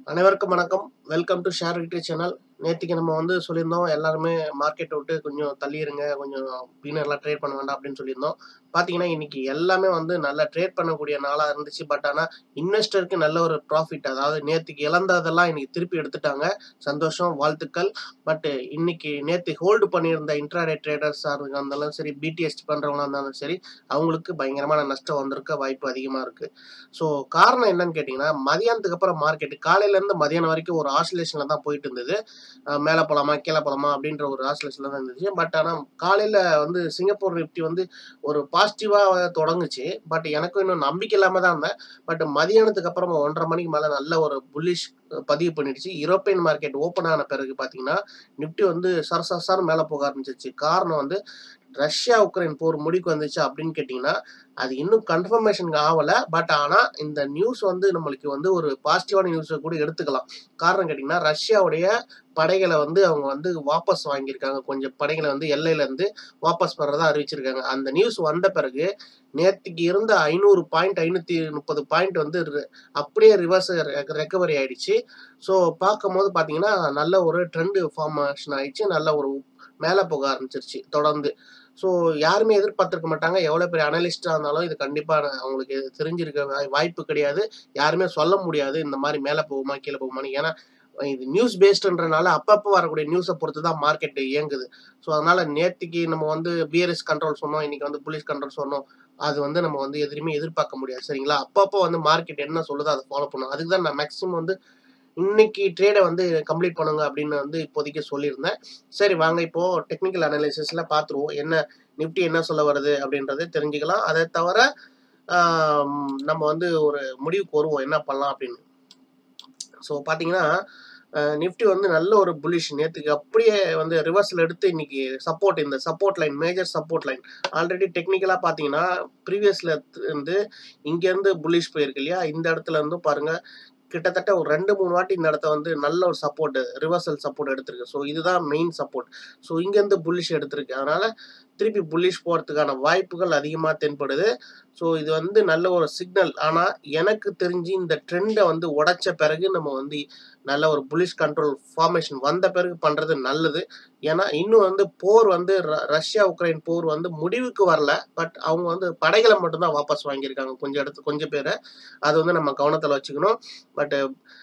அனைவருக்கும் வணக்கம் welcome to share victory channel நேற்றுக்கு நம்ம வந்து சொல்லியிருந்தோம் எல்லாருமே மார்க்கெட்டை விட்டு கொஞ்சம் தள்ளிடுங்க கொஞ்சம் பீனர்லாம் ட்ரேட் பண்ண வேண்டாம் அப்படின்னு சொல்லியிருந்தோம் பார்த்தீங்கன்னா இன்னைக்கு எல்லாமே வந்து நல்லா ட்ரேட் பண்ணக்கூடிய நாளாக இருந்துச்சு பட் ஆனால் இன்வெஸ்டருக்கு நல்ல ஒரு ப்ராஃபிட் அதாவது நேற்றுக்கு இழந்ததெல்லாம் இன்னைக்கு திருப்பி எடுத்துட்டாங்க சந்தோஷம் வாழ்த்துக்கள் பட் இன்னைக்கு நேற்று ஹோல்டு பண்ணியிருந்த இன்ட்ராடே ட்ரேடர்ஸாக இருந்தாலும் சரி பிடிஎஸ் பண்ணுறவங்களா இருந்தாலும் சரி அவங்களுக்கு பயங்கரமான நஷ்டம் வந்திருக்க வாய்ப்பு அதிகமாக இருக்குது ஸோ காரணம் என்னன்னு கேட்டிங்கன்னா மதியானத்துக்கு அப்புறம் மார்க்கெட் காலையிலேருந்து மதியானம் வரைக்கும் ஒரு ஆசிலேஷனில் தான் போயிட்டு இருந்தது அஹ் மேலே போகலாமா கீழே போகலாமா அப்படின்ற ஒரு ஆசிலேஷனில் தான் இருந்துச்சு பட் ஆனால் காலையில் வந்து சிங்கப்பூர் நிஃப்டி வந்து ஒரு பாசிட்டிவாக தொடங்குச்சு பட் எனக்கும் இன்னும் நம்பிக்கை இல்லாமல் தான் இருந்தேன் பட் மதியானத்துக்கு அப்புறமா ஒன்றரை மணிக்கு மேலே நல்ல ஒரு புல்லிஷ் பதிவு பண்ணிடுச்சு யூரோப்பியன் மார்க்கெட் ஓப்பன் ஆன பிறகு பார்த்தீங்கன்னா நிஃப்டி வந்து சரசரசான்னு மேலே போக ஆரம்பிச்சிச்சு காரணம் வந்து ரஷ்யா உக்ரைன் போர் முடிக்கு வந்துச்சு அப்படின்னு கேட்டிங்கன்னா அது இன்னும் கன்ஃபர்மேஷன் ஆகலை பட் ஆனால் இந்த நியூஸ் வந்து நம்மளுக்கு வந்து ஒரு பாசிட்டிவான நியூஸை கூட எடுத்துக்கலாம் காரணம் கேட்டிங்கன்னா ரஷ்யாவுடைய படைகளை வந்து அவங்க வந்து வாபஸ் வாங்கியிருக்காங்க கொஞ்சம் படைகளை வந்து எல்லையிலேருந்து வாபஸ் பெறதா அறிவிச்சிருக்காங்க அந்த நியூஸ் வந்த பிறகு நேற்றுக்கு இருந்த ஐநூறு பாயிண்ட் ஐநூற்றி முப்பது பாயிண்ட் வந்து ரி- அப்படியே ரிவர்ஸ் ரெக்கவரி ஆயிடுச்சு ஸோ பார்க்கும்போது பார்த்தீங்கன்னா நல்ல ஒரு ட்ரெண்டு ஃபார்மேஷன் ஆயிடுச்சு நல்ல ஒரு மேலே போக ஆரம்பிச்சிருச்சு தொடர்ந்து ஸோ யாருமே எதிர்பார்த்திருக்க மாட்டாங்க எவ்வளோ பெரிய அனலிஸ்டாக இருந்தாலும் இது கண்டிப்பாக அவங்களுக்கு தெரிஞ்சிருக்க வாய்- வாய்ப்பு கிடையாது யாருமே சொல்ல முடியாது இந்த மாதிரி மேலே போகுமா கீழே போகுமான்னு ஏன்னா இது நியூஸ் பேஸ்டுன்றனால அப்பப்போ வரக்கூடிய நியூஸை பொறுத்து தான் மார்க்கெட் இயங்குது ஸோ அதனால நேத்திக்கு நம்ம வந்து பிஆர்எஸ் கண்ட்ரோல் சொன்னோம் இன்னைக்கு வந்து புலிஸ் கண்ட்ரோல் சொன்னோம் அது வந்து நம்ம வந்து எதுவுமே எதிர்பார்க்க முடியாது சரிங்களா அப்பப்போ வந்து மார்க்கெட் என்ன சொல்லுதோ அதை ஃபாலோ பண்ணும் அதுக்கு தான் நான் மேக்ஸிமம் வந்து இன்னைக்கு ட்ரேடை வந்து கம்ப்ளீட் பண்ணுங்க அப்படின்னு வந்து இப்போதைக்கு சொல்லியிருந்தேன் சரி வாங்க இப்போ டெக்னிக்கல் அனாலிசிஸ்ல பார்த்துருவோம் என்ன நிஃப்டி என்ன சொல்ல வருது அப்படின்றத தெரிஞ்சுக்கலாம் அதை தவிர ஆம், நம்ம வந்து ஒரு முடிவுக்கு வருவோம் என்ன பண்ணலாம் அப்படின்னு ஸோ பார்த்தீங்கன்னா நிஃப்டி வந்து நல்ல ஒரு புலிஷ் நேற்றுக்கு அப்படியே வந்து ரிவர்ஸில் எடுத்து இன்னைக்கு சப்போர்ட் இந்த support line major support line already டெக்னிக்கலாக பார்த்தீங்கன்னா ப்ரீவியஸில் இருந்து இங்கேருந்து புலிஷ் போயிருக்கு இல்லையா இந்த இடத்துல இருந்து பாருங்க கிட்டத்தட்ட ஒரு ரெண்டு மூணு வாட்டி இந்த இடத்த வந்து நல்ல ஒரு சப்போர்ட் ரிவர்சல் சப்போர்ட் எடுத்திருக்கு ஸோ இதுதான் மெயின் சப்போர்ட் ஸோ இங்கேருந்து புல்லிஷ் எடுத்திருக்கு அதனால திருப்பி புல்லிஷ் போகிறதுக்கான வாய்ப்புகள் அதிகமாக தென்படுது ஸோ இது வந்து நல்ல ஒரு சிக்னல் ஆனால் எனக்கு தெரிஞ்சு இந்த ட்ரெண்டை வந்து உடைச்ச பிறகு நம்ம வந்து நல்ல ஒரு புலிஷ் கண்ட்ரோல் ஃபார்மேஷன் வந்த பிறகு பண்ணுறது நல்லது ஏன்னா இன்னும் வந்து போர் வந்து ர- ரஷ்யா உக்ரைன் போர் வந்து முடிவுக்கு வரல பட் அவங்க வந்து படைகளை மட்டும்தான் வாபஸ் வாங்கியிருக்காங்க கொஞ்சம் இடத்து கொஞ்சம் பேரை அது வந்து நம்ம கவனத்தில் வச்சுக்கணும் பட்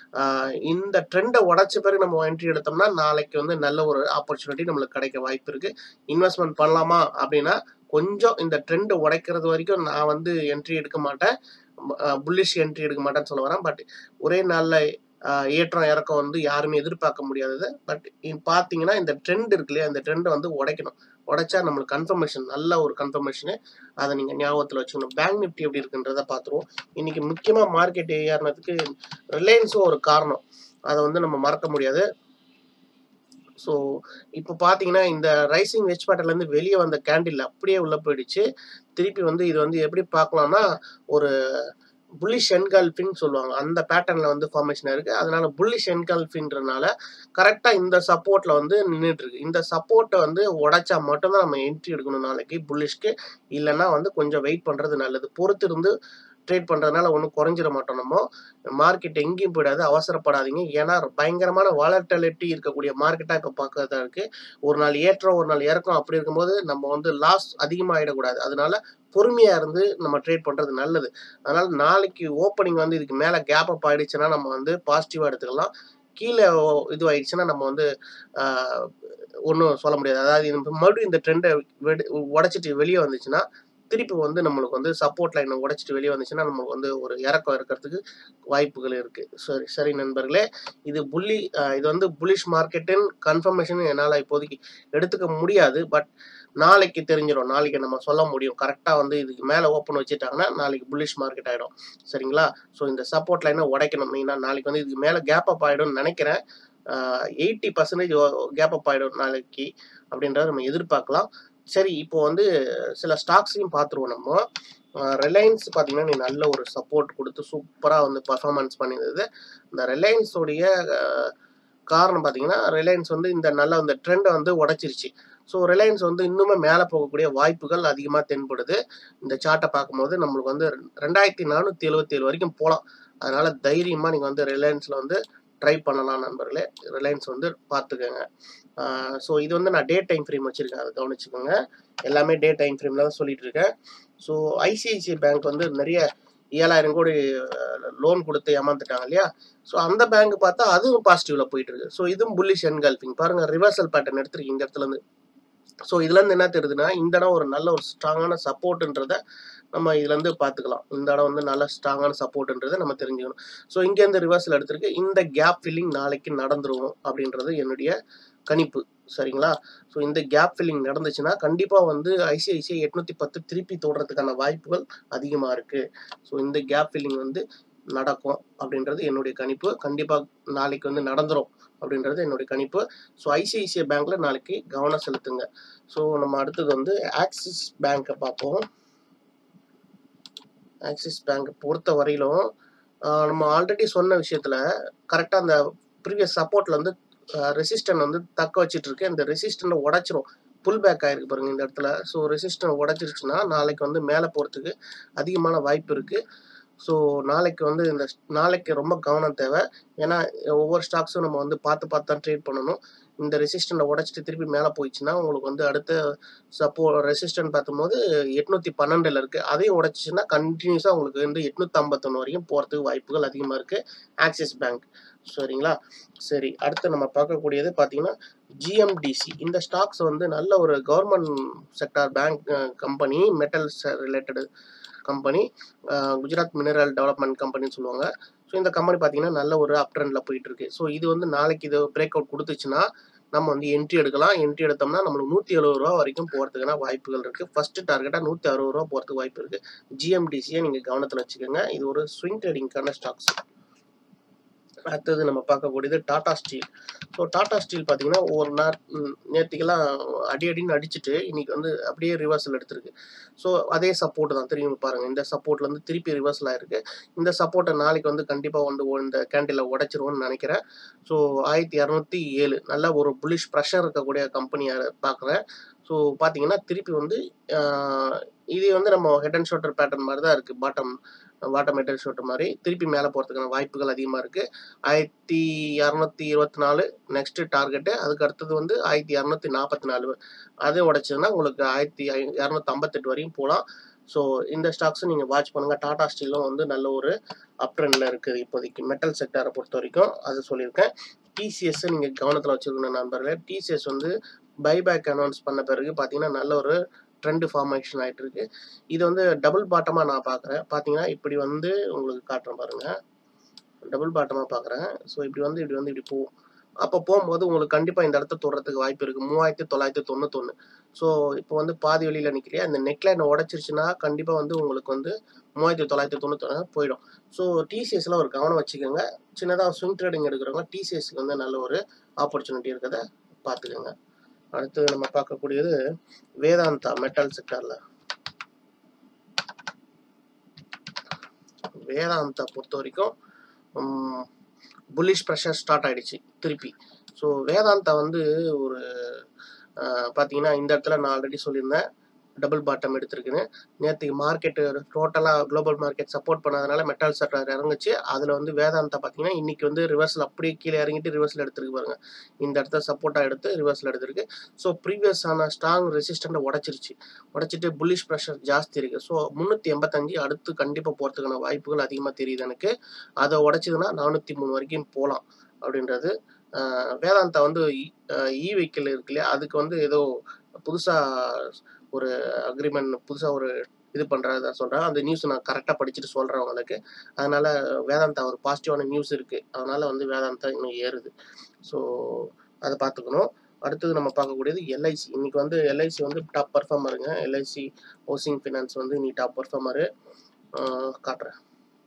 இந்த ட்ரெண்டை உடைச்ச பிறகு நம்ம என்ட்ரி எடுத்தோம்னா நாளைக்கு வந்து நல்ல ஒரு ஆப்பர்ச்சுனிட்டி நம்மளுக்கு கிடைக்க வாய்ப்பு இருக்கு இன்வெஸ்ட்மெண்ட் பண்ணலாமா அப்படின்னா கொஞ்சம் இந்த ட்ரெண்டை உடைக்கிறது வரைக்கும் நான் வந்து என்ட்ரி எடுக்க மாட்டேன் புல்லிஷ் என்ட்ரி எடுக்க மாட்டேன்னு சொல்ல வரேன் பட் ஒரே நாளில் ஏற்றம் இறக்கம் வந்து யாருமே எதிர்பார்க்க முடியாதது பட் பார்த்தீங்கன்னா இந்த ட்ரெண்ட் இருக்கு இல்லையா இந்த ட்ரெண்டை வந்து உடைக்கணும் உடைச்சா நம்மளுக்கு கன்ஃபர்மேஷன் நல்ல ஒரு கன்ஃபர்மேஷனு அதை நீங்கள் ஞாபகத்தில் வச்சுக்கணும் பேங்க் நிஃப்டி எப்படி இருக்குன்றத பார்த்துருவோம் இன்னைக்கு முக்கியமாக மார்க்கெட் ஏறினதுக்கு ரிலையன்ஸும் ஒரு காரணம் அதை வந்து நம்ம மறக்க முடியாது ஸோ இப்போ பார்த்தீங்கன்னா இந்த ரைசிங் வெஜ் பேட்டர்லேருந்து வெளியே வந்த கேண்டில் அப்படியே உள்ள போயிடுச்சு திருப்பி வந்து இது வந்து எப்படி பார்க்கலாம்னா ஒரு புல்லிஷ் என்கால்ஃபின்னு சொல்லுவாங்க அந்த பேட்டர்னில் வந்து ஃபார்மேஷன் இருக்குது அதனால புல்லிஷ் என்கால்ஃபின்றனால கரெக்டாக இந்த சப்போர்ட்டில் வந்து நின்றுட்டு இருக்கு இந்த சப்போர்ட்டை வந்து உடைச்சா மட்டும்தான் நம்ம என்ட்ரி எடுக்கணும் நாளைக்கு புல்லிஷ்க்கு இல்லைன்னா வந்து கொஞ்சம் வெயிட் பண்ணுறது நல்லது பொறுத்து இருந்து ட்ரேட் பண்ணுறதுனால ஒன்றும் குறைஞ்சிட மாட்டோம் நம்ம மார்க்கெட் எங்கேயும் போயிடாது அவசரப்படாதீங்க ஏன்னா பயங்கரமான வாலட்டிலிட்டி இருக்கக்கூடிய மார்க்கெட்டாக இப்போ பார்க்கறதா இருக்குது ஒரு நாள் ஏற்றம் ஒரு நாள் இறக்கம் அப்படி இருக்கும்போது நம்ம வந்து லாஸ் அதிகமாகிடக்கூடாது அதனால பொறுமையாக இருந்து நம்ம ட்ரேட் பண்ணுறது நல்லது அதனால் நாளைக்கு ஓப்பனிங் வந்து இதுக்கு மேலே கேப் அப் ஆயிடுச்சுன்னா நம்ம வந்து பாசிட்டிவாக எடுத்துக்கலாம் கீழே இதுவாயிடுச்சுன்னா நம்ம வந்து ஒன்றும் சொல்ல முடியாது அதாவது இந்த மறுபடியும் இந்த ட்ரெண்டை உடைச்சிட்டு வெளியே வந்துச்சுன்னா திருப்பி வந்து நம்மளுக்கு வந்து சப்போர்ட் லைனை உடைச்சிட்டு வெளியே வந்துச்சுன்னா நமக்கு வந்து ஒரு இறக்கம் இருக்கிறதுக்கு வாய்ப்புகள் இருக்குது சரி சரி நண்பர்களே இது புள்ளி அஹ் இது வந்து புலிஷ் மார்க்கெட்டின் கன்ஃபர்மேஷன் என்னால் இப்போதைக்கு எடுத்துக்க முடியாது பட் நாளைக்கு தெரிஞ்சிடும் நாளைக்கு நம்ம சொல்ல முடியும் கரெக்டாக வந்து இதுக்கு மேலே ஓப்பன் வச்சுட்டாங்கன்னா நாளைக்கு புல்லிஷ் மார்க்கெட் ஆகிடும் சரிங்களா ஸோ இந்த சப்போர்ட் லைனை உடைக்கணும் மெயினாக நாளைக்கு வந்து இதுக்கு மேலே கேப் அப் ஆகிடும்னு நினைக்கிறேன் எயிட்டி பர்சன்டேஜ் கேப் அப் ஆகிடும் நாளைக்கு அப்படின்றத நம்ம எதிர்பார்க்கலாம் சரி இப்போ வந்து சில ஸ்டாக்ஸையும் பார்த்துருவோம் நம்ம ரிலையன்ஸ் பார்த்தீங்கன்னா நீ நல்ல ஒரு சப்போர்ட் கொடுத்து சூப்பராக வந்து பர்ஃபார்மன்ஸ் பண்ணியிருந்தது இந்த ரிலையன்ஸோடைய காரணம் பார்த்தீங்கன்னா ரிலையன்ஸ் வந்து இந்த நல்ல இந்த ட்ரெண்டை வந்து உடைச்சிருச்சு ஸோ ரிலையன்ஸ் வந்து இன்னுமே மேலே போகக்கூடிய வாய்ப்புகள் அதிகமாக தென்படுது இந்த சார்ட்டை பார்க்கும்போது நம்மளுக்கு வந்து ரெண்டாயிரத்தி நானூற்றி எழுபத்தி ஏழு வரைக்கும் போகலாம் அதனால தைரியமாக நீங்கள் வந்து ரிலையன்ஸில் வந்து ட்ரை பண்ணலாம் நண்பர்களே ரிலையன்ஸ் வந்து பார்த்துக்கோங்க ஸோ இது வந்து நான் டே டைம் ஃப்ரேம் வச்சுருக்கேன் அதை கவனிச்சுக்கோங்க எல்லாமே டே டைம் ஃப்ரேமில் தான் சொல்லிட்டு இருக்கேன் ஸோ ஐசிஐசிஐ பேங்க் வந்து நிறைய ஏழாயிரம் கோடி லோன் கொடுத்து ஏமாந்துட்டாங்க இல்லையா ஸோ அந்த பேங்க் பார்த்தா அதுவும் பாசிட்டிவ்ல போயிட்டு இருக்கு ஸோ இதுவும் புல்லிஷ் என்கல்ஃபிங் பாருங்க ரிவர்சல் பேட்டர்ன் எடுத்துருக்கு இந்த இடத்துல இருந்து ஸோ இதுல இருந்து என்ன தெரியுதுன்னா இந்த இடம் ஒரு நல்ல ஒரு ஸ்ட்ராங்கான சப்போர்ட்ன்றத நம்ம இதுல இருந்து பார்த்துக்கலாம் இந்த இடம் வந்து நல்ல ஸ்ட்ராங்கான சப்போர்ட்ன்றதை நம்ம தெரிஞ்சுக்கணும் ஸோ இங்க இருந்து ரிவர்சல் எடுத்திருக்கு இந்த கேப் ஃபில்லிங் நாளைக்கு நடந்துரும் அப்படின்றது என்னுடைய கணிப்பு சரிங்களா ஸோ இந்த கேப் ஃபில்லிங் நடந்துச்சுன்னா கண்டிப்பாக வந்து ஐசிஐசிஐ எட்நூத்தி பத்து திருப்பி தோடுறதுக்கான வாய்ப்புகள் அதிகமாக இருக்கு ஸோ இந்த கேப் ஃபில்லிங் வந்து நடக்கும் அப்படின்றது என்னுடைய கணிப்பு கண்டிப்பாக நாளைக்கு வந்து நடந்துரும் அப்படின்றது என்னுடைய கணிப்பு ஸோ ஐசிஐசிஐ பேங்க்ல நாளைக்கு கவனம் செலுத்துங்க ஸோ நம்ம அடுத்தது வந்து ஆக்சிஸ் பேங்க்கை பார்ப்போம் ஆக்சிஸ் பேங்க் பொறுத்த வரையிலும் ஆஹ் நம்ம ஆல்ரெடி சொன்ன விஷயத்துல கரெக்டாக அந்த ப்ரீவியஸ் சப்போர்ட்ல வந்து ரெசிஸ்டன் வந்து தக்க வச்சிட்டு இருக்கு இந்த ரெசிஸ்டன்ட் உடைச்சிரும் புல் பேக் ஆயிருக்கு பாருங்க இந்த இடத்துல ஸோ ரெசிஸ்டன் உடைச்சிருச்சுன்னா நாளைக்கு வந்து மேலே போகிறதுக்கு அதிகமான வாய்ப்பு இருக்கு ஸோ நாளைக்கு வந்து இந்த நாளைக்கு ரொம்ப கவனம் தேவை ஏன்னா ஒவ்வொரு ஸ்டாக்ஸும் நம்ம வந்து பார்த்து பார்த்து தான் ட்ரேட் பண்ணணும் இந்த ரெசிஸ்டண்ட்டை உடைச்சிட்டு திருப்பி மேலே போயிடுச்சுன்னா உங்களுக்கு வந்து அடுத்த சப்போ ரெசிஸ்டன்ட் பார்க்கும்போது எட்நூத்தி பன்னெண்டுல இருக்கு அதையும் உடைச்சிச்சுன்னா கண்டினியூஸாக உங்களுக்கு வந்து எட்நூத்தி ஐம்பத்தொன்று வரைக்கும் போகிறதுக்கு வாய்ப்புகள் அதிகமாக இருக்கு ஆக்சிஸ் பேங்க் சரிங்களா சரி அடுத்து நம்ம பார்க்கக்கூடியது பார்த்தீங்கன்னா ஜிஎம்டிசி இந்த ஸ்டாக்ஸ் வந்து நல்ல ஒரு government sector bank company metals related company Gujarat mineral development கம்பெனின்னு சொல்லுவாங்க ஸோ இந்த கம்பெனி பார்த்தீங்கன்னா நல்ல ஒரு அப் ட்ரெண்டில் போயிட்டு இருக்கு ஸோ இது வந்து நாளைக்கு இது பிரேக் அவுட் கொடுத்துச்சுன்னா நம்ம வந்து என்ட்ரி எடுக்கலாம் என்ட்ரி எடுத்தோம்னா நம்மளுக்கு நூற்றி எழுபது ரூபா வரைக்கும் போகிறதுக்கான வாய்ப்புகள் இருக்குது ஃபர்ஸ்ட் டார்கெட்டாக நூற்றி அறுபது ரூபா போகிறதுக்கு வாய்ப்பு இருக்குது ஜிஎம்டிசியை நீங்கள் கவனத்தில் வச்சுக்கோங்க இது ஒரு ஸ்விங் ட்ரேடிங்கான ஸ்டாக்ஸ் அடுத்தது நம்ம பார்க்கக்கூடியது Tata steel so Tata steel பார்த்தீங்கன்னா ஒரு நாள் நேற்றுக்கெல்லாம் அடி அடின்னு அடிச்சுட்டு இன்னைக்கு வந்து அப்படியே ரிவர்சல் எடுத்திருக்கு ஸோ அதே சப்போர்ட் தான் திரும்பி பாருங்க இந்த சப்போர்ட்ல இருந்து திருப்பி ரிவர்சல் ஆயிருக்கு இந்த சப்போர்ட்டை நாளைக்கு வந்து கண்டிப்பாக வந்து இந்த கேண்டில் உடைச்சிருவோம்னு நினைக்கிறேன் ஸோ ஆயிரத்தி இரநூத்தி ஏழு நல்ல ஒரு புலிஷ் ப்ரெஷர் இருக்கக்கூடிய கம்பெனியை பார்க்குறேன் ஸோ பார்த்தீங்கன்னா திருப்பி வந்து ஆஹ், இது வந்து நம்ம ஹெட் அண்ட் ஷோல்டர் பேட்டர்ன் மாதிரி தான் இருக்குது bottom bottom head and shoulder மாதிரி திருப்பி மேலே போகிறதுக்கான வாய்ப்புகள் அதிகமாக இருக்குது ஆயிரத்தி இரநூத்தி இருபத்தி நாலு நெக்ஸ்ட் டார்கெட்டு அதுக்கு அடுத்தது வந்து ஆயிரத்தி இரநூத்தி நாற்பத்தி நாலு அது உடைச்சதுன்னா உங்களுக்கு ஆயிரத்தி இரநூத்தி ஐம்பத்தெட்டு வரையும் போகலாம் ஸோ இந்த ஸ்டாக்ஸும் நீங்கள் வாட்ச் பண்ணுங்கள் டாடா ஸ்டீலும் வந்து நல்ல ஒரு அப் ட்ரெண்டில் இருக்குது இப்போதைக்கு மெட்டல் செக்டாரை பொறுத்த வரைக்கும் அது சொல்லியிருக்கேன் டிசிஎஸ் நீங்கள் கவனத்தில் வச்சுருக்கணும் நண்பர்களே டிசிஎஸ் வந்து பைபேக் அனௌன்ஸ் பண்ண பிறகு பார்த்தீங்கன்னா நல்ல ஒரு ட்ரெண்ட் ஃபார்மேஷன் ஆயிட்டு இருக்கு இது வந்து டபுள் பாட்டமாக நான் பார்க்குறேன் பார்த்தீங்கன்னா இப்படி வந்து உங்களுக்கு காட்டுறேன் பாருங்க டபுள் பாட்டமாக பார்க்குறேன் ஸோ இப்படி வந்து இப்படி வந்து இப்படி போகும் அப்போ போகும்போது உங்களுக்கு கண்டிப்பாக இந்த இடத்த தொடுறதுக்கு வாய்ப்பு இருக்குது மூவாயிரத்தி தொள்ளாயிரத்தி தொண்ணூத்தொன்று ஸோ இப்போ வந்து பாதி வெளியில் நிற்கலையா இந்த நெக்லைனை உடச்சிருச்சுன்னா கண்டிப்பாக வந்து உங்களுக்கு வந்து மூவாயிரத்தி தொள்ளாயிரத்தி தொண்ணூத்தொன்று போயிடும் ஸோ டிசிஎஸ்ல ஒரு கவனம் வச்சுக்கோங்க சின்னதாக ஸ்விங் ட்ரேடிங் எடுக்கிறவங்க டிசிஎஸ்க்கு வந்து நல்ல ஒரு ஆப்பர்ச்சுனிட்டி இருக்கிறத பார்த்துக்கோங்க அடுத்து நம்ம பார்க்கக்கூடியது வேதாந்தா மெட்டல் செக்டர்ல வேதாந்தா பொறுத்த வரைக்கும் புல்லிஷ் ப்ரெஷர் ஸ்டார்ட் ஆயிடுச்சு திருப்பி ஸோ வேதாந்தா வந்து ஒரு ஆஹ், பார்த்தீங்கன்னா இந்த இடத்துல நான் ஆல்ரெடி சொல்லியிருந்தேன் டபுள் பாட்டம் எடுத்திருக்குன்னு நேற்றுக்கு மார்க்கெட் டோட்டலாக குளோபல் மார்க்கெட் சப்போர்ட் பண்ணாதனால மெட்டல் செக்டர் இறங்குச்சு அதில் வந்து வேதாந்தா பார்த்தீங்கன்னா இன்னைக்கு வந்து ரிவர்சல் அப்படியே கீழே இறங்கிட்டு ரிவர்சல் எடுத்திருக்கு பாருங்க இந்த இடத்த சப்போர்ட்டாக எடுத்து ரிவர்சல் எடுத்திருக்கு ஸோ ப்ரீவியஸ் ஆன ஸ்ட்ராங் ரெசிஸ்டண்ட்டை உடச்சிருச்சு உடச்சிட்டு புல்லிஷ் ப்ரெஷர் ஜாஸ்தி இருக்கு ஸோ முந்நூற்றி எண்பத்தஞ்சு அடுத்து கண்டிப்பாக போகிறதுக்கான வாய்ப்புகள் அதிகமாக தெரியுது எனக்கு அதை உடைச்சதுன்னா நானூற்றி மூணு வரைக்கும் போகலாம் அப்படின்றது ஆஹ் வேதாந்தா வந்து இ வெஹிக்கிள் இருக்கு இல்லையா அதுக்கு வந்து ஏதோ புதுசாக ஒரு அக்ரிமெண்ட் புதுசாக ஒரு இது பண்ணுறதா சொல்கிறேன் அந்த நியூஸ் நான் கரெக்டாக படிச்சுட்டு சொல்கிறேன் உங்களுக்கு அதனால வேதாந்தா ஒரு பாசிட்டிவான நியூஸ் இருக்குது அதனால வந்து வேதாந்தா இன்னும் ஏறுது ஸோ அதை பார்த்துக்கணும் அடுத்தது நம்ம பார்க்கக்கூடியது எல்ஐசி இன்னைக்கு வந்து எல்ஐசி வந்து டாப் பர்ஃபார்மருங்க எல்ஐசி ஹவுசிங் ஃபினான்ஸ் வந்து இன்னைக்கு டாப் பர்ஃபார்மரு காட்டுறேன்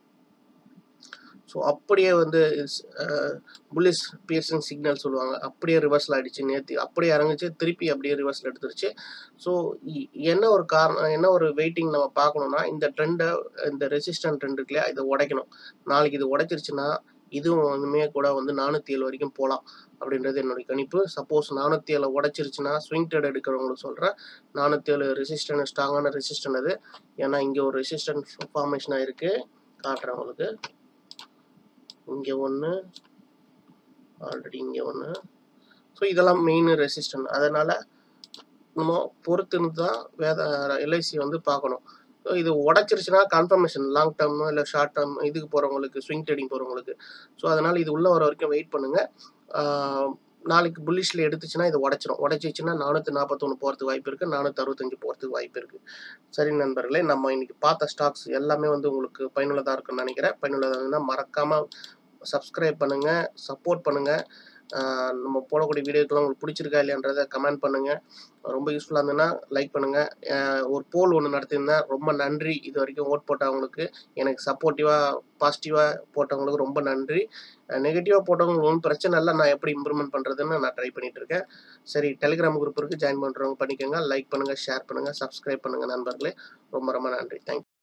ஸோ அப்படியே வந்து புல்லிஸ் பியர்சிங் சிக்னல் சொல்லுவாங்க அப்படியே ரிவர்சல் ஆயிடுச்சு நேற்று அப்படியே இறங்குச்சு திருப்பி அப்படியே ரிவர்சல் எடுத்துருச்சு ஸோ என்ன ஒரு காரணம் என்ன ஒரு வெயிட்டிங் நம்ம பார்க்கணும்னா இந்த ட்ரெண்டை இந்த ரெசிஸ்டன்ட் ட்ரெண்ட் இருக்கு இல்லையா இதை உடைக்கணும் நாளைக்கு இது உடைச்சிருச்சுன்னா இதுவும் இனிமே கூட வந்து நானூற்றி ஏழு வரைக்கும் போகலாம் அப்படின்றது என்னுடைய கணிப்பு சப்போஸ் நானூற்றி ஏழு உடைச்சிருச்சுன்னா ஸ்விங் ட்ரேட் எடுக்கிறவங்களுக்கு சொல்கிறேன் நானூற்றி ஏழு ரெசிஸ்டன் ஸ்ட்ராங்கான ரெசிஸ்டன் அது ஏன்னா இங்கே ஒரு ரெசிஸ்டன்ட் ஃபார்மேஷனாக இருக்குது காட்டுறேன் உங்களுக்கு இங்கே ஒன்று ஆல்ரெடி இங்கே ஒன்று ஸோ இதெல்லாம் மெயின் ரெசிஸ்டன்ட் அதனால் நம்ம பொறுத்துன்னு தான் வேத எல்ஐசி வந்து பார்க்கணும் ஸோ இது உடச்சிருச்சுன்னா கன்ஃபர்மேஷன் லாங் டேர்ம் இல்லை ஷார்ட் டேர்ம் இதுக்கு போகிறவங்களுக்கு ஸ்விங் ட்ரேடிங் போகிறவங்களுக்கு ஸோ அதனால் இது உள்ளே வர வரைக்கும் வெயிட் பண்ணுங்கள் நாளைக்கு புல்லிஷில் எடுத்துச்சுன்னா இது உடச்சிரும் உடச்சிச்சுன்னா நானூற்றி நாற்பத்தொன்று போகிறதுக்கு வாய்ப்பு இருக்குது நானூற்றி அறுபத்தஞ்சு போகிறதுக்கு வாய்ப்பு இருக்குது சரி நண்பர்களே நம்ம இன்னைக்கு பார்த்த ஸ்டாக்ஸ் எல்லாமே வந்து உங்களுக்கு பயனுள்ளதாக இருக்குன்னு நினைக்கிறேன் பயனுள்ளதாக இருந்தால் மறக்காமல் சப்ஸ்கிரைப் பண்ணுங்கள் சப்போர்ட் பண்ணுங்கள் நம்ம போடக்கூடிய வீடியோக்கெல்லாம் உங்களுக்கு பிடிச்சிருக்கா இல்லையான்றதை கமெண்ட் பண்ணுங்கள் ரொம்ப யூஸ்ஃபுல்லாக இருந்ததுன்னா லைக் பண்ணுங்கள் ஒரு போல் ஒன்று நடத்தியிருந்தேன் ரொம்ப நன்றி இது வரைக்கும் ஓட் போட்டவங்களுக்கு எனக்கு சப்போர்ட்டிவாக பாசிட்டிவாக போட்டவங்களுக்கு ரொம்ப நன்றி நெகட்டிவாக போட்டவங்களுக்கு ஒன்றும் பிரச்சனை இல்லை நான் எப்படி இம்ப்ரூவ்மெண்ட் பண்ணுறதுன்னு நான் ட்ரை பண்ணிட்டு இருக்கேன் சரி டெலிகிராம் குரூப் இருக்குது ஜாயின் பண்ணுறவங்க பண்ணிக்கோங்க லைக் பண்ணுங்கள் ஷேர் பண்ணுங்கள் சப்ஸ்கிரைப் பண்ணுங்கள் நண்பர்களே ரொம்ப ரொம்ப நன்றி தேங்க்யூ